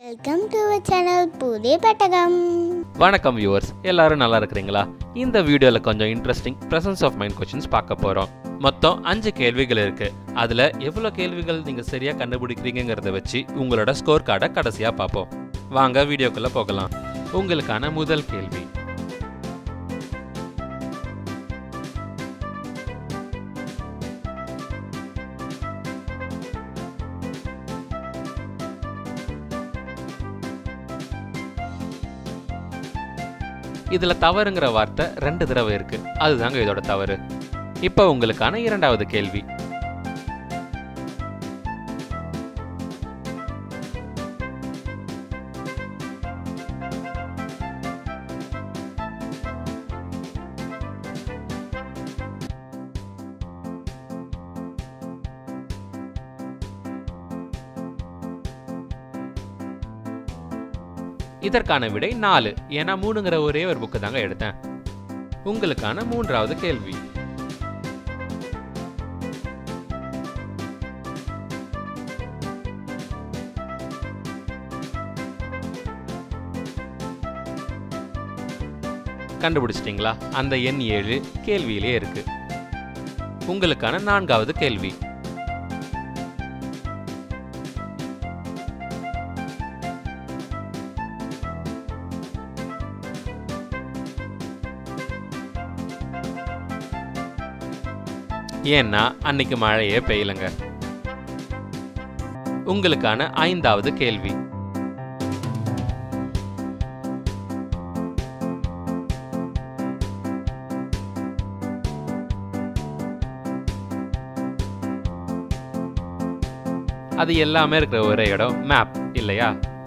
welcome to channel புதிய பெட்டகம் வணக்கம் வியூவர்ஸ் எல்லாரும் நல்லா இருக்கிறீங்களா இந்த வீடியோவில் கொஞ்சம் interesting presence of mind questions பார்க்க போகிறோம் மொத்தம் அஞ்சு கேள்விகள் இருக்கு அதில் எவ்வளோ கேள்விகள் நீங்கள் சரியாக கண்டுபிடிக்கிறீங்கிறத வச்சு உங்களோட ஸ்கோர் கார்டை கடைசியாக பார்ப்போம் வாங்க வீடியோக்குள்ளே போகலாம் உங்களுக்கான முதல் கேள்வி இதில் தவறுங்கிற வார்த்தை ரெண்டு தடவை இருக்கு அதுதாங்க இதோட தவறு இப்போ உங்களுக்கான இரண்டாவது கேள்வி இதற்கான விடை நாலு ஏன்னா மூணுங்கிற ஒரே ஒரு புக்கு தாங்க எடுத்தேன் உங்களுக்கான மூன்றாவது கேள்வி கண்டுபிடிச்சிட்டிங்களா அந்த எண் ஏழு கேள்வியிலே இருக்கு உங்களுக்கான நான்காவது கேள்வி ஏன்னா அன்னைக்கு மழையே பெய்யலங்க உங்களுக்கான ஐந்தாவது கேள்வி அது எல்லாமே இருக்கிற ஒரே இடம் மேப் இல்லையா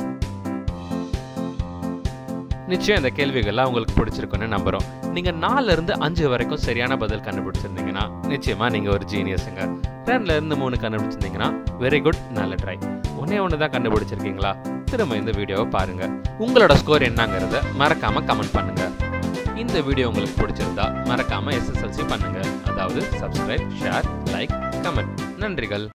நிச்சயம் இந்த கேள்விகள்லாம் உங்களுக்கு பிடிச்சிருக்குன்னு நம்புறோம் நீங்க நாலுல இருந்து அஞ்சு வரைக்கும் சரியான பதில் கண்டுபிடிச்சிருந்தீங்கன்னா நிச்சயமா நீங்க ஒரு ஜீனியஸுங்க ரெண்டுல இருந்து மூணு கண்டுபிடிச்சிருந்தீங்கன்னா வெரி குட் நல்ல ட்ரை ஒன்னே ஒன்று தான் கண்டுபிடிச்சிருக்கீங்களா திரும்ப இந்த வீடியோவை பாருங்க உங்களோட ஸ்கோர் என்னங்கிறத மறக்காம கமெண்ட் பண்ணுங்க இந்த வீடியோ உங்களுக்கு பிடிச்சிருந்தா மறக்காம எஸ்எஸ்எல்சி பண்ணுங்க அதாவது சப்ஸ்கிரைப் ஷேர் லைக் கமெண்ட் நன்றிகள்